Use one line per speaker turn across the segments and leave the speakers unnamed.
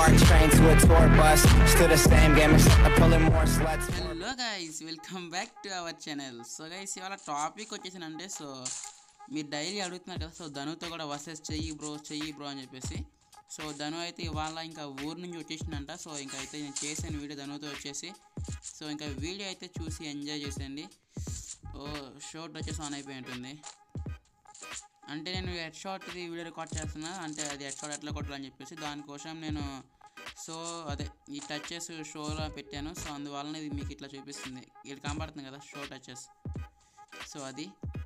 Sharks train to a tour bus. Still the same game, except I'm pulling more sluts.
Hello guys welcome back to our channel so guys ఇవాళ topic వచ్చేసిందంటే so మీరు daily అడుగుతున్నారు కదా so ధనుతో కూడా versus చెయ్యి bro చెయ్యి bro అని చెప్పేసి సో ధను అయితే ఇవాళ ఇంకా ఊరు నుంచి వచ్చేసిందంట సో ఇంకా అయితే నేను చేశాను వీడియో ధనుతో వచ్చేసి సో ఇంకా వీడియో అయితే చూసి ఎంజాయ్ చేసేయండి ఓ షోట్ వచ్చేసి ఆన్ అయిపోయి ఉంటుంది అంటే నేను హెడ్ షాట్ది వీడియో రికార్డ్ చేస్తున్నా అంటే అది హెడ్ షాట్ ఎట్లా కొట్టాలని చెప్పేసి దానికోసం నేను సో అదే ఈ టచెస్ షోలో పెట్టాను సో అందువలన ఇది మీకు ఇట్లా చూపిస్తుంది ఇది కనబడుతుంది కదా షో టచెస్ సో అది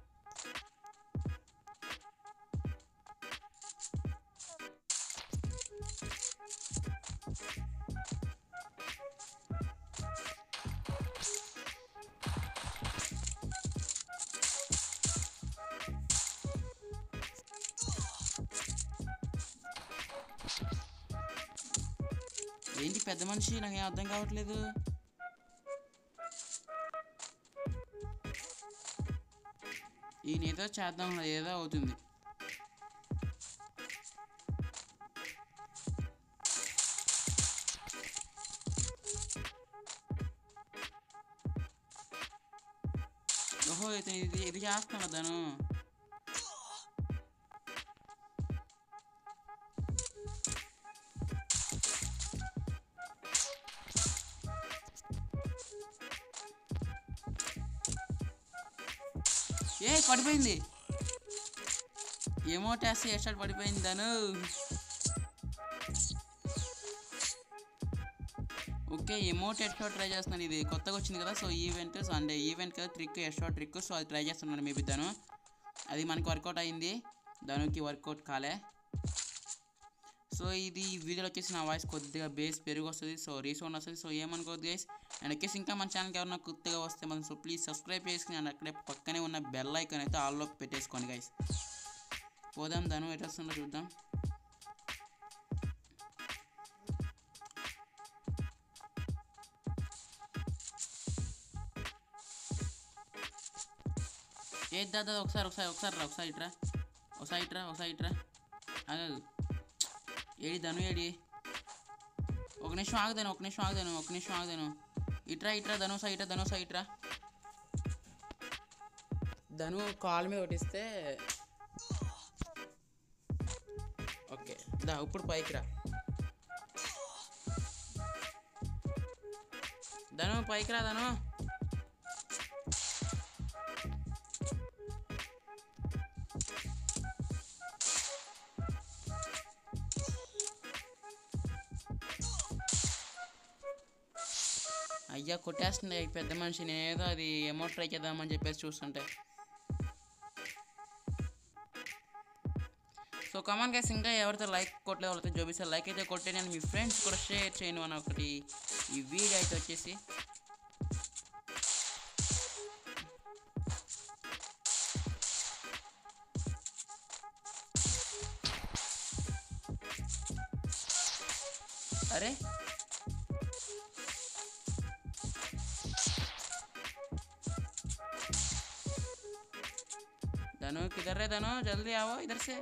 ఏంటి పెద్ద మనిషి నాకు ఏం అర్థం కావట్లేదు ఈయన ఏదో చేద్దాం ఏదో అవుతుంది ఓహో ఇతను ఇది ఇది చేస్తున్నాడు తను ఏ పడిపోయింది ఏమో టెస్ట్ చేస్తాడు పడిపోయింది తను ఓకే ఎమోట్ ఎట్షాట్ ట్రై చేస్తున్నాను ఇది కొత్తగా వచ్చింది కదా సో ఈవెంట్ సో అంటే ఈవెంట్ కదా ట్రిక్ ఎట్షాట్ ట్రిక్ సో అది ట్రై చేస్తున్నాను మేబీ తను అది మనకి వర్కౌట్ అయింది దానికి వర్కౌట్ కాలే సో ఇది ఈ వీడియోలో వచ్చేసి నా వాయిస్ కొద్దిగా బేస్ పెరుగు వస్తుంది సో రీసౌండ్ వస్తుంది సో ఏమనుకోవద్దు గైస్ అండ్ వచ్చేసి ఇంకా మన ఛానల్కి ఎవరైనా కొత్తగా వస్తే మనం సో ప్లీజ్ సబ్స్క్రైబ్ చేసుకుని అండ్ అక్కడే పక్కనే ఉన్న బెల్ ఐకాన్ అయితే ఆల్లో పెట్టేసుకోండి గైస్ పోదాం దాను ఎట్లా వస్తుందో చూద్దాం ఏ దాదా ఒకసారి ఒకసారి ఒకసారి రా ఒకసారి ఇట్రా ఒకసారి ఇట్రా ఒకసారి ఇట్రా ఆగు ఏడి ధను ఏడి ఒక నిమిషం ఆగుదాను ఒక నిమిషం ఆగుదాను ఒక నిమిషం ఆగుదాను ఇట్రా ఇట్రా ధను సై ఇట్రా ధను సై ఇట్రా ధను కాల్ మీద కొట్టిస్తే ఓకే దా ఇప్పుడు పైకి రా ధను పైకి రా ధను అయ్యా కొట్టేస్తుంది ఈ పెద్ద మనిషి నేనేదో అది అమౌంట్ ట్రై చేద్దామని చెప్పేసి చూస్తుంటే సో కమాన్ గైస్ ఇంకా ఎవరితో లైక్ కొట్టలేదు వాళ్ళతో చూపిస్తే లైక్ అయితే కొట్టండి అని మీ ఫ్రెండ్స్ కూడా షేర్ చేయండి అని ఒకటి ఈ వీడియో అయితే వచ్చేసి అరే धनु किधर है धनु जल्दी आओ इधर से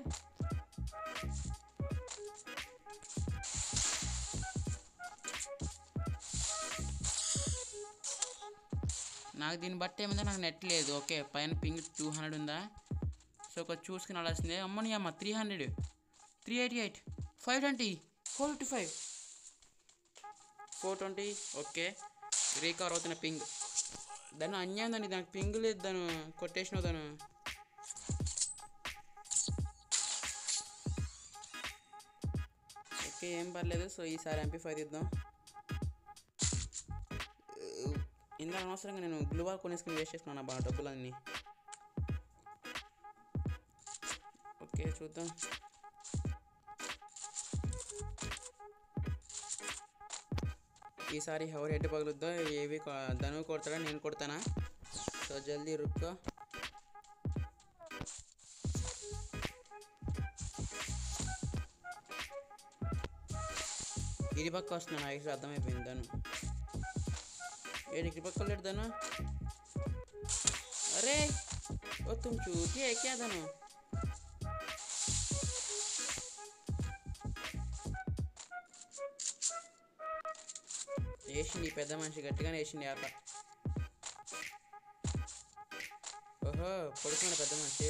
నాకు దీన్ని బట్టి ఏముందో నాకు నెట్ లేదు ఓకే పైన పింగ్ టూ హండ్రెడ్ ఉందా సో ఒక చూసుకుని వెళ్ళాల్సిందే అమ్మని అమ్మ three hundred three eighty eight five twenty four fifty five four twenty okay recover అవుతున్న పింగ్ దాన్ని అన్యాయం దాన్ని దానికి పింగ్ లేదు దాను కొట్టేసిన దాను ఓకే ఏం పర్లేదు సో ఈసారి ఎంపీ ఫైవ్ తీద్దాం ఇందులో అనవసరంగా నేను గ్లూ బాల్ కొనేసుకుని వేస్ట్ చేసుకున్నాను బాగా డబ్బులన్నీ ఓకే చూద్దాం ఈసారి ఎవరు హెడ్ పగులుద్దో ఏవి కొ- ధను కొడతాడా నేను కొడతానా సో జల్దీ రుక్కో ఇటు పక్క వస్తున్నాను నాకు అర్థమైపోయింది ధను ఏడు ఇటు పక్క లేడు ధను अरे ओ तुम चूती है क्या धनु వేసింది ఈ పెద్ద మనిషి గట్టిగానే వేసింది ఆట ఓహో పడుకున్నాడు పెద్ద మనిషి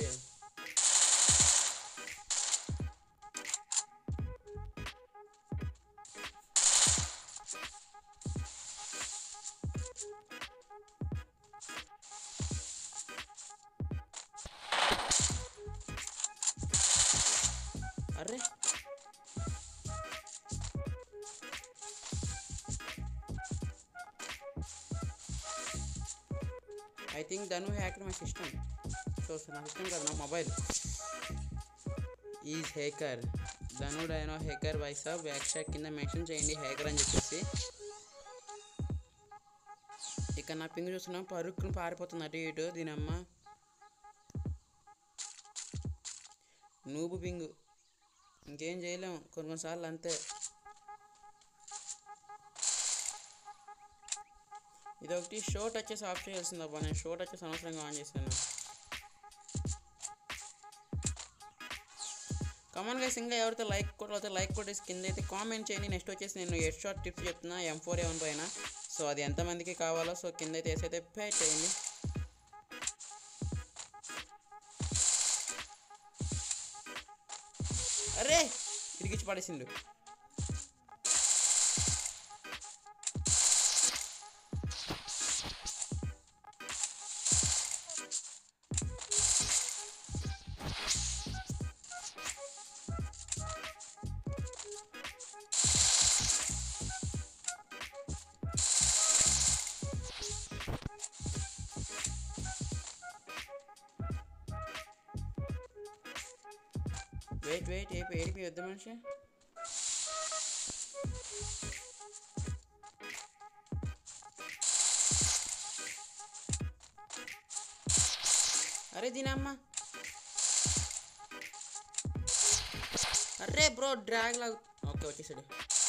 అరే I think Dhanu hacker my system so నా సిస్టమ్ కాదు నా మొబైల్ ఈజ్ హేకర్ ధను డైనో హేకర్ వైస్ ఆఫ్ వ్యాక్షా కింద మెన్షన్ చేయండి హేకర్ అని చెప్పేసి ఇక నా పింగ్ చూస్తున్నాం పరుక్కుని పారిపోతుంది అటు ఇటు దీని అమ్మ నూబు పింగు ఇంకేం చేయలేం కొన్ని కొన్నిసార్లు అంతే ఇది ఒకటి షో టచెస్ ఆఫ్ చేయాల్సింది అబ్బా నేను షో టచెస్ అనవసరంగా ఆన్ చేశాను కమన్ గైస్ ఇంకా ఎవరైతే లైక్ కొట్టకపోతే లైక్ కొట్టేసి కింద అయితే కామెంట్ చేయండి నెక్స్ట్ వచ్చేసి నేను ఎడ్ షార్ట్ టిప్స్ చెప్తున్నా ఎం ఫోర్ ఏవన్ పైన సో అది ఎంతమందికి కావాలో సో కింద అయితే వేసి అయితే పే చేయండి అరే ఇరిగిచ్చి పడేసిండు వెయిట్ వెయిట్ ఏపీ ఏడిపి వద్ద మనిషి అరే దీనమ్మ అరే బ్రో డ్రాగ్ లాగు ఓకే వచ్చేసాడు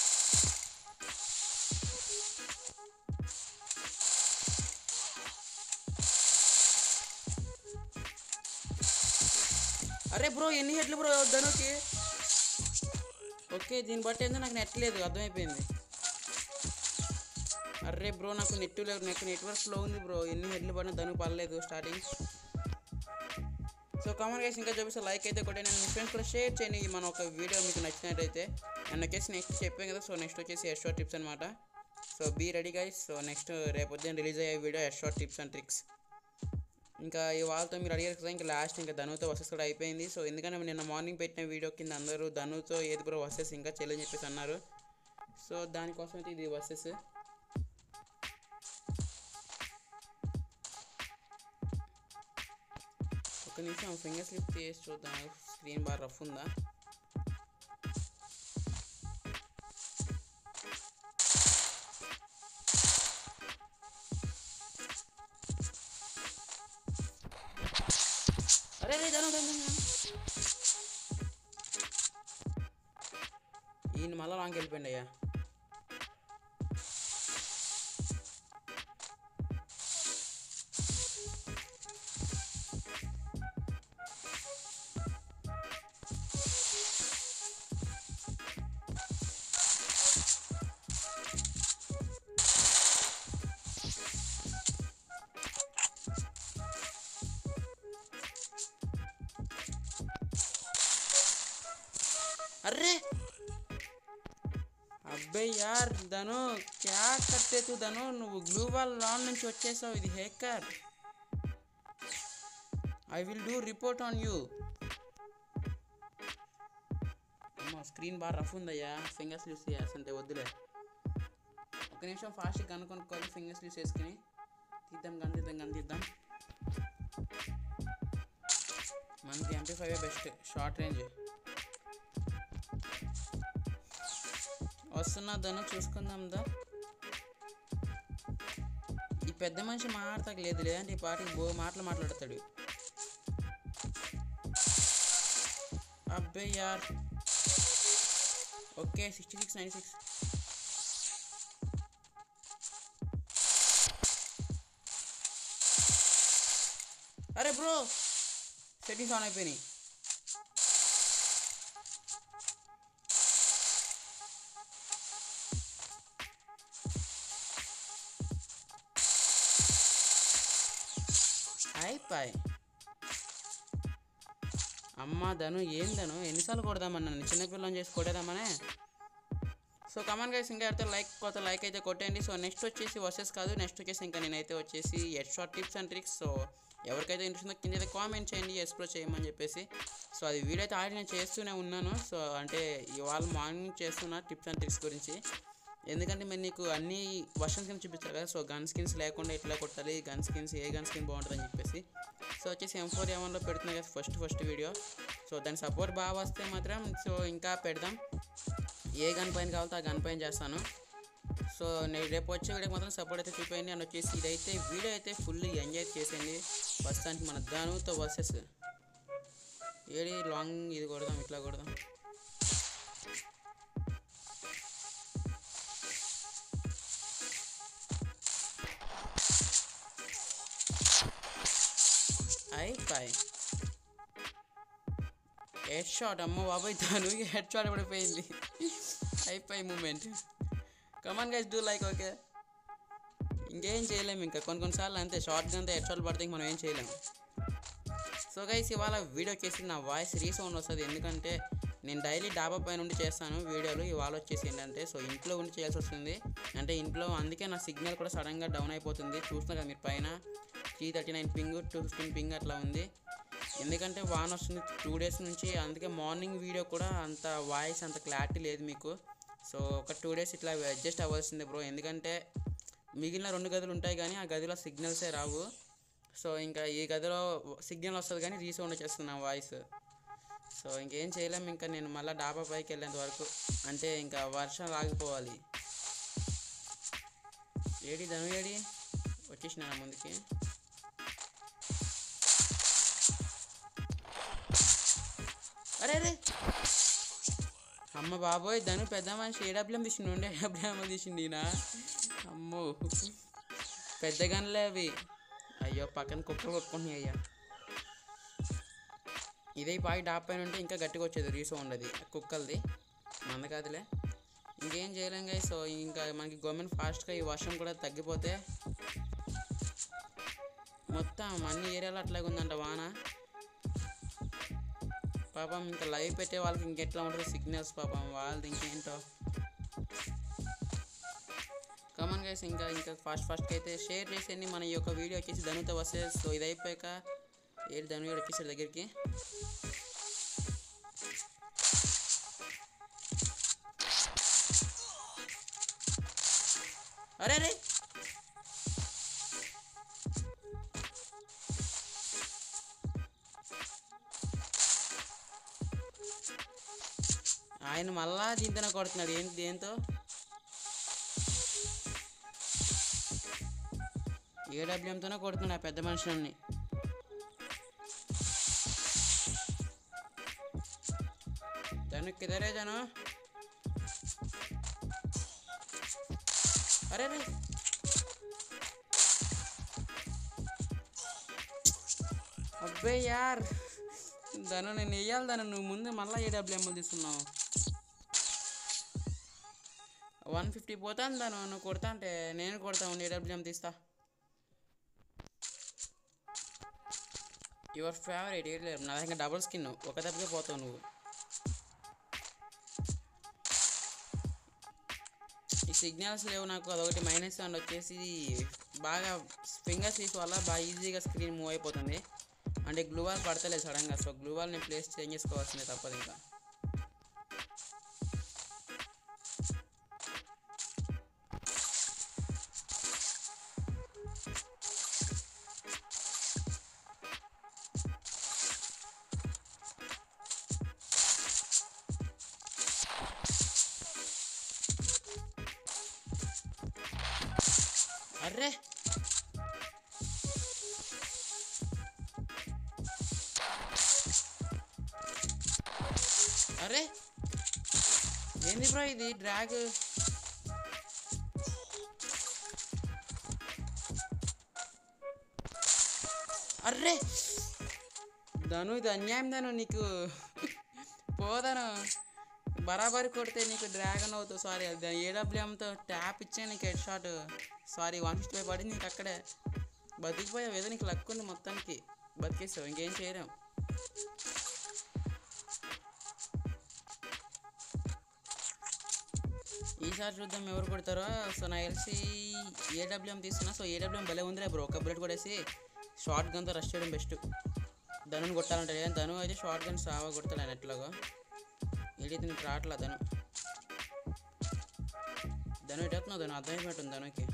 అరే బ్రో ఎన్ని హెడ్లు బ్రో ధనుకి ఓకే దీన్ని బట్టి ఏందో నాకు నెట్ లేదు అర్థమైపోయింది అరే బ్రో నాకు నెట్ లేదు నాకు నెట్వర్క్ స్లో ఉంది బ్రో ఎన్ని హెడ్లు పడినా ధను పడలేదు స్టార్టింగ్ సో కామన్ గైస్ ఇంకా చూపిస్తే లైక్ అయితే కూడా నేను మీ ఫ్రెండ్స్ కూడా షేర్ చేయండి ఈ మన ఒక వీడియో మీకు నచ్చినట్టయితే అండ్ వచ్చేసి నెక్స్ట్ చెప్పాను కదా సో నెక్స్ట్ వచ్చేసి ఎస్టో టిప్స్ అనమాట so be ready guys so next రేపు ఉదయం రిలీజ్ అయ్యే వీడియో ఎస్టో టిప్స్ అండ్ ట్రిక్స్ ఇంకా ఈ వాళ్ళతో మీరు అడిగారు కదా ఇంకా లాస్ట్ ఇంకా ధనుతో వర్సెస్ కూడా అయిపోయింది సో ఎందుకంటే నిన్న మార్నింగ్ పెట్టిన వీడియో కింద అందరూ ధనుతో ఏది బ్రో వర్సెస్ ఇంకా చెల్లని చెప్పేసి అన్నారు సో దానికోసం అయితే ఇది వర్సెస్ ఒక నిమిషం ఫింగర్ స్లిప్ చేసి చూద్దాం స్క్రీన్ బార్ రఫ్ ఉందా అరే రే ధను ధను, ధను. ఈయన మళ్ళా లాంగ్ వెళ్ళిపోయింది అయ్యా అర్రే అబ్బే యార్ ధను క్యా కట్టే తు ధను నువ్వు గ్లూ వాల్ లాన్ నుంచి వచ్చేసావు ఇది hacker I will do report on you అమ్మ స్క్రీన్ బాగా రఫ్ ఉందయ్యా ఫింగర్స్ యూస్ చేస్తుంటే వద్దులే ఒక నిమిషం ఫాస్ట్గా గన్ కొనుక్కోవాలి ఫింగర్స్ యూస్ చేసుకుని తీద్దాం గన్ తీద్దాం గన్ తీద్దాం మనకి MP five best short range వస్తున్నా ధను చూసుకుందాం దా ఈ పెద్ద మనిషి మాట్లాడతాక లేదు లేదంటే ఈ పాటికి బో మాటలు మాట్లాడతాడు అబ్బే యార్ okay sixty six ninety six అరే బ్రో సెట్టింగ్స్ ఆన్ అయిపోయినాయి అయిపోయి అమ్మ ధను ఏం ధను ఎన్నిసార్లు కొడదామన్నా నన్ను చిన్నపిల్లని చేసి కొట్టేదామనే సో కమాన్ గైస్ ఇంకా అయితే లైక్ కొత్త లైక్ అయితే కొట్టండి సో నెక్స్ట్ వచ్చేసి వర్సెస్ కాదు నెక్స్ట్ వచ్చేసి ఇంకా నేనైతే వచ్చేసి head shot tips and tricks so ఎవరికైతే ఇంట్రెస్ట్ ఉందో కింద అయితే కామెంట్ చేయండి ఎక్స్ప్లోర్ చేయమని చెప్పేసి సో అది వీడియో అయితే ఆల్రెడీ నేను చేస్తూనే ఉన్నాను సో అంటే ఇవాళ మార్నింగ్ చేస్తున్నా టిప్స్ అండ్ ట్రిక్స్ గురించి ఎందుకంటే మీరు నీకు అన్ని వర్షన్ స్కిన్స్ చూపిస్తారు కదా సో గన్ స్కిన్స్ లేకుండా ఎట్లా కొట్టాలి గన్ స్కిన్స్ ఏ గన్ స్కిన్ బాగుంటుందని చెప్పేసి సో వచ్చేసి ఎం ఫోర్ ఎవన్లో పెడుతున్నాయి కదా ఫస్ట్ ఫస్ట్ వీడియో సో దాని సపోర్ట్ బాగా వస్తే మాత్రం సో ఇంకా పెడదాం ఏ గన్ పైన కావాలో ఆ గన్ పైన చేస్తాను సో నేను రేపు వచ్చే వీడియోకి మాత్రం సపోర్ట్ అయితే చూపించండి అండ్ వచ్చేసి ఇదైతే వీడియో అయితే ఫుల్ ఎంజాయ్ చేసేయండి ప్రస్తుతానికి మన ధనుతో వర్సెస్ ఏడి లాంగ్ ఇది కొడదాం ఇట్లా కొడదాం అయిపోయి హెడ్ షాట్ అమ్మ బాబాయ్ ధను హెడ్ షాట్ పడిపోయింది అయిపోయి moment come on guys do like okay ఇంకేం చేయలేము ఇంకా కొన్ని కొన్నిసార్లు అంతే షార్ట్ గంతే హెడ్ షాట్ పడితే ఇంక మనం ఏం చేయలేము సో గైస్ ఇవాళ వీడియో చేసి నా వాయిస్ రీసౌండ్ వస్తుంది ఎందుకంటే నేను డైలీ డాబా పైన ఉండి చేస్తాను వీడియోలు ఇవాళ వచ్చేసి ఏంటంటే సో ఇంట్లో ఉండి చేయాల్సి వస్తుంది అంటే ఇంట్లో అందుకే నా సిగ్నల్ కూడా సడన్గా డౌన్ అయిపోతుంది చూస్తున్నారు కదా మీరు పైన three thirty nine ping two fifteen ping అట్లా ఉంది ఎందుకంటే వాన వస్తుంది టూ డేస్ నుంచి అందుకే మార్నింగ్ వీడియో కూడా అంత వాయిస్ అంత క్లారిటీ లేదు మీకు సో ఒక టూ డేస్ ఇట్లా అడ్జస్ట్ అవ్వాల్సిందే బ్రో ఎందుకంటే మిగిలిన రెండు గదులు ఉంటాయి కానీ ఆ గదిలో సిగ్నల్సే రావు సో ఇంకా ఈ గదిలో సిగ్నల్ వస్తుంది కానీ రీసౌండ్ చేస్తున్నా వాయిస్ సో ఇంకేం చేయలేము ఇంకా నేను మళ్ళీ డాబా పైకి వెళ్ళేంత వరకు అంటే ఇంకా వర్షం ఆగిపోవాలి ఏడి ధను ఏడి వచ్చేసిన నా ముందుకి అరే అరే అమ్మ బాబోయ్ ధను పెద్ద మనిషి ఏడబ్ల్యూఎం తీసిండు ఉండే ఏడబ్ల్యూఎం తీసిండు ఈయన అమ్మో పెద్ద గన్లే అవి అయ్యో పక్కన కుక్కలు కొట్టుకుంటున్నాయి అయ్యా ఇదే పాయి డాప్ పైన ఉంటే ఇంకా గట్టిగా వచ్చేది రీసౌండ్ అది కుక్కలది మంద కాదులే ఇంకేం చేయలేం కదా సో ఇంకా మనకి గవర్నమెంట్ ఫాస్ట్గా ఈ వర్షం కూడా తగ్గిపోతే మొత్తం అన్ని ఏరియాలో అట్లాగే ఉందంట వాన పాపం ఇంకా లైవ్ పెట్టే వాళ్ళకి ఇంకెట్లా ఉంటుంది సిగ్నల్స్ పాపం వాళ్ళది ఇంకేంటో కమన్ గైస్ ఇంకా ఇంకా ఫాస్ట్ ఫాస్ట్గా అయితే షేర్ చేసేయండి మన ఈ యొక్క వీడియో వచ్చేసి ధనుతో వస్తే సో ఇది అయిపోయాక ఏడు ధను కూడా వచ్చేసాడు దగ్గరికి అరే అరే ఆయన మళ్ళా దీంతోనే కొడుతున్నాడు ఏంటి దేంతో ఏడబ్ల్యూఎంతోనే కొడుతున్నాడు ఆ పెద్ద మనుషులని తను కిదరే జను అరే రే అబ్బే యార్ దాను నేను వేయాలి దాన్ని నువ్వు ముందు మళ్ళీ ఏడబ్ల్యూఎంఎల్ తీసుకున్నావు వన్ ఫిఫ్టీ పోతాను దాను నువ్వు కొడతా అంటే నేను కొడతా ఉండి ఏడబ్ల్యూఎం తీస్తా యువర్ ఫేవరెట్ ఏం లేదు నా దగ్గర డబుల్ స్కిన్ ఒక దెబ్బకే పోతావు నువ్వు ఈ సిగ్నల్స్ లేవు నాకు అదొకటి మైనస్ అండ్ వచ్చేసి బాగా ఫింగర్ స్లీప్ వల్ల బాగా ఈజీగా స్క్రీన్ మూవ్ అయిపోతుంది అంటే గ్లూ వాల్ పడతలేదు సడన్గా సో గ్లూ వాల్ నేను ప్లేస్ చేంజ్ చేసుకోవాల్సిందే తప్పదు ఇంకా అర్రే అరే ఏంది బ్రో ఇది డ్రాగ్ అర్రే ధను ఇది అన్యాయం ధను నీకు పోదాను బరాబరి కొడితే నీకు డ్రాగన్ అవుతావు సారీ అది ఏడబ్ల్యూఎంతో ట్యాప్ ఇచ్చే నీకు head shot sorry one fifty five పడింది నీకు అక్కడే బతికిపోయావు ఏదో నీకు లక్ ఉంది మొత్తానికి బతికేసావు ఇంకేం చేయలేం ఈసారి చూద్దాం ఎవరు కొడతారో సో నాకు తెలిసి ఏడబ్ల్యూఎం తీసుకున్నా సో ఏడబ్ల్యూఎం భలే ఉందిలే బ్రో ఒక బుల్లెట్ కొట్టేసి షార్ట్ గన్తో రష్ చేయడం బెస్ట్ ధనుని కొట్టాలంటే కానీ ధను అయితే షార్ట్ గన్ సావా కొడతాడు ఆయన ఎట్లాగో ఏడైతే నీకు రావట్లా ధను ధను ఎట్టేస్తున్నావు ధను అర్థమైపోతుంది ధనుకి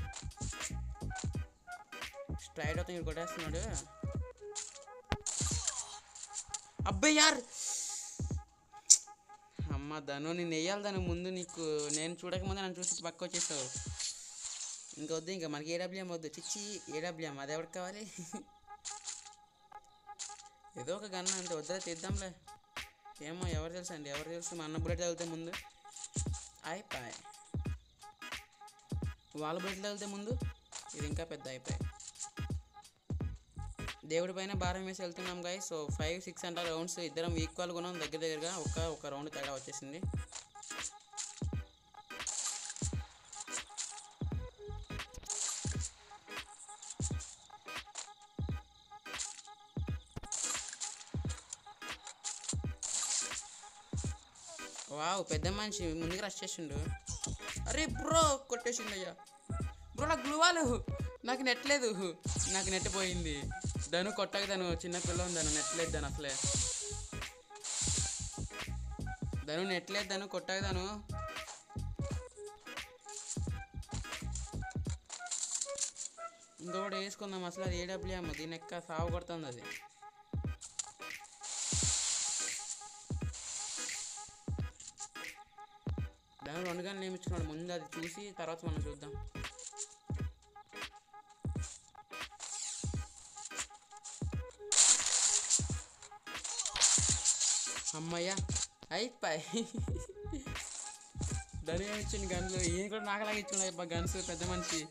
స్ట్రైట్ అవుతుంది ఇక్కడ కొట్టేస్తున్నాడు అబ్బాయి యార్ అమ్మ ధను నేను వేయాలి దాని ముందు నీకు నేను చూడకముందే నన్ను చూసి పక్క వచ్చేసావు ఇంకా వద్దు ఇంకా మనకి ఏడబ్ల్యూఎం వద్దు చిచ్చి ఏడబ్ల్యూఎం అది ఎవరికి కావాలి ఏదో ఒక గన్న అంతే వద్దులే తీద్దాంలే ఏమో ఎవరు తెలుసు అండి ఎవరు తెలుసు మా అన్న బుల్లెట్ తగిలితే ముందు అయిపోయి వాళ్ళ బుల్లెట్ తగిలితే ముందు ఇది ఇంకా పెద్ద అయిపోయి దేవుడి పైన భారం వేసి వెళ్తున్నాం గాయ so five six hundred rounds ఇద్దరం ఈక్వల్గా ఉన్నాం దగ్గర దగ్గరగా ఒక ఒక రౌండ్ తేడా వచ్చేసింది వావ్ పెద్ద మనిషి ముందుకు రష్ చేసిండు అరే బ్రో కొట్టేసిండు అయ్యా బ్రో నాకు గ్లూవాలు నాకు నెట్ లేదు నాకు నెట్ పోయింది దాను కొట్టక దాను చిన్న పిల్ల ఉంది దాను నెట్ లేదు దాను అసలే దాను నెట్ లేదు దాను కొట్టక దాను ఇంకొకటి వేసుకుందాం అసలు అది ఏడబ్ల్యూఎం దీని ఎక్క సాగు కొడుతుంది అది దాని రెండు గంటలు నియమించుకున్నాడు ముందు అది చూసి తర్వాత మనం చూద్దాం అమ్మయ్య అయిపోయి దాని ఇచ్చిన గన్లు ఈయన కూడా నాకలాగా ఇచ్చిన గన్స్ పెద్ద మనిషి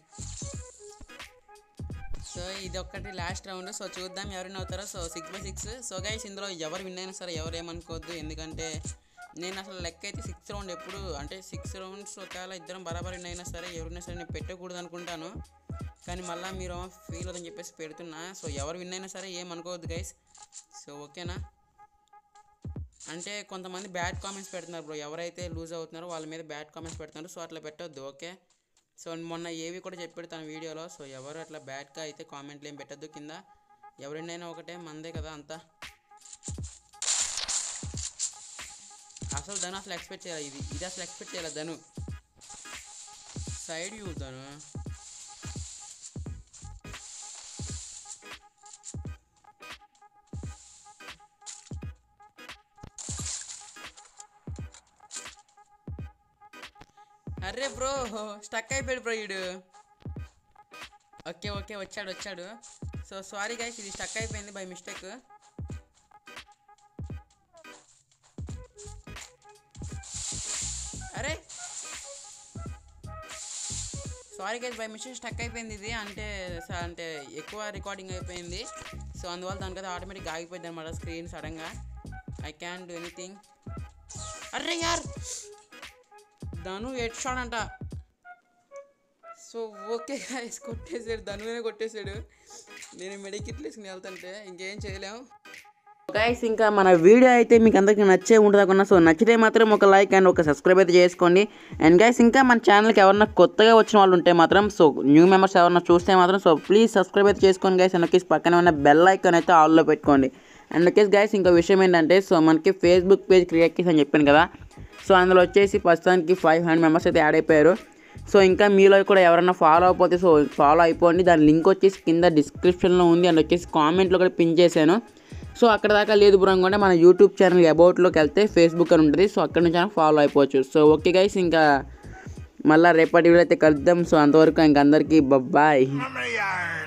సో ఇది ఒక్కటి లాస్ట్ రౌండ్ సో చూద్దాం ఎవరైనా అవుతారో so six by six so guys ఇందులో ఎవరు విన్ అయినా సరే ఎవరు ఏమనుకోవద్దు ఎందుకంటే నేను అసలు లెక్క అయితే సిక్స్ రౌండ్ ఎప్పుడు అంటే సిక్స్ రౌండ్స్ ఒకవేళ ఇద్దరం బరాబర్ విన్ అయినా సరే ఎవరైనా సరే నేను పెట్టకూడదు అనుకుంటాను కానీ మళ్ళీ మీరు ఫీల్ అవుతుందని చెప్పేసి పెడుతున్నా సో ఎవరు విన్ అయినా సరే ఏమనుకోవద్దు గైస్ సో ఓకేనా అంటే కొంతమంది బ్యాడ్ కామెంట్స్ పెడుతున్నారు బ్రో ఎవరైతే లూజ్ అవుతున్నారో వాళ్ళ మీద బ్యాడ్ కామెంట్స్ పెడుతున్నారు సో అట్లా పెట్టొద్దు ఓకే సో మొన్న ఏవి కూడా చెప్పాడు తన వీడియోలో సో ఎవరు అట్లా బ్యాడ్గా అయితే కామెంట్లు ఏం పెట్టద్దు కింద ఎవరినైనా ఒకటే మందే కదా అంతా అసలు ధను అసలు ఎక్స్పెక్ట్ చేయాలి ఇది ఇది అసలు ఎక్స్పెక్ట్ చేయాలి ధను సైడ్ వ్యూ ధను అరే బ్రో స్టక్ అయిపోయాడు బ్రో ఈడు ఓకే ఓకే వచ్చాడు వచ్చాడు సో సారీ గైస్ ఇది స్టక్ అయిపోయింది బై మిస్టేక్ అరే sorry guys by mistake stuck అయిపోయింది ఇది అంటే స- అంటే ఎక్కువ రికార్డింగ్ అయిపోయింది సో అందువల్ల దానికైతే ఆటోమేటిక్గా ఆగిపోయింది అనమాట స్క్రీన్ సడన్గా ఐ క్యాన్ డూ ఎనీథింగ్ అరే యార్ ధను హెడ్ షాట్ అంట సో ఓకే గాయస్ కొట్టేసాడు ధనునే కొట్టేశాడు నేను మెడికిట్లు వేసుకుని వెళ్తుంటే ఇంకేం చేయలేము గైస్ ఇంకా మన వీడియో అయితే మీకు అందరికీ నచ్చే ఉంటుంది అనుకున్నా సో నచ్చితే మాత్రం ఒక లైక్ అండ్ ఒక సబ్స్క్రైబ్ అయితే చేసుకోండి అండ్ గైస్ ఇంకా మన ఛానల్కి ఎవరన్నా కొత్తగా వచ్చిన వాళ్ళు ఉంటే మాత్రం సో న్యూ మెంబర్స్ ఎవరన్నా చూస్తే మాత్రం సో ప్లీజ్ సబ్స్క్రైబ్ అయితే చేసుకోండి గైస్ అండ్ వచ్చేసి పక్కనే ఉన్న బెల్ ఐకాన్ అయితే ఆల్లో పెట్టుకోండి అండ్ వచ్చేసి గైస్ ఇంకో విషయం ఏంటంటే సో మనకి ఫేస్బుక్ పేజ్ క్రియేట్ చేసి అని చెప్పాను కదా సో అందులో వచ్చేసి ప్రస్తుతానికి ఫైవ్ హండ్రెడ్ మెంబర్స్ అయితే యాడ్ అయిపోయారు సో ఇంకా మీలో కూడా ఎవరైనా ఫాలో అయిపోతే సో ఫాలో అయిపోండి దాని లింక్ వచ్చేసి కింద డిస్క్రిప్షన్లో ఉంది అండ్ వచ్చేసి కామెంట్లో కూడా పిన్ చేశాను సో అక్కడ దాకా లేదు బ్రో అనుకుంటే మన యూట్యూబ్ ఛానల్ అబౌట్లోకి వెళ్తే ఫేస్బుక్ అని ఉంటుంది సో అక్కడ నుంచి ఫాలో అయిపోవచ్చు సో ఓకే గైస్ ఇంకా మళ్ళీ రేపటి వీడియో అయితే కలుద్దాం సో అంతవరకు ఇంక అందరికీ బాయ్
Hammer yarn.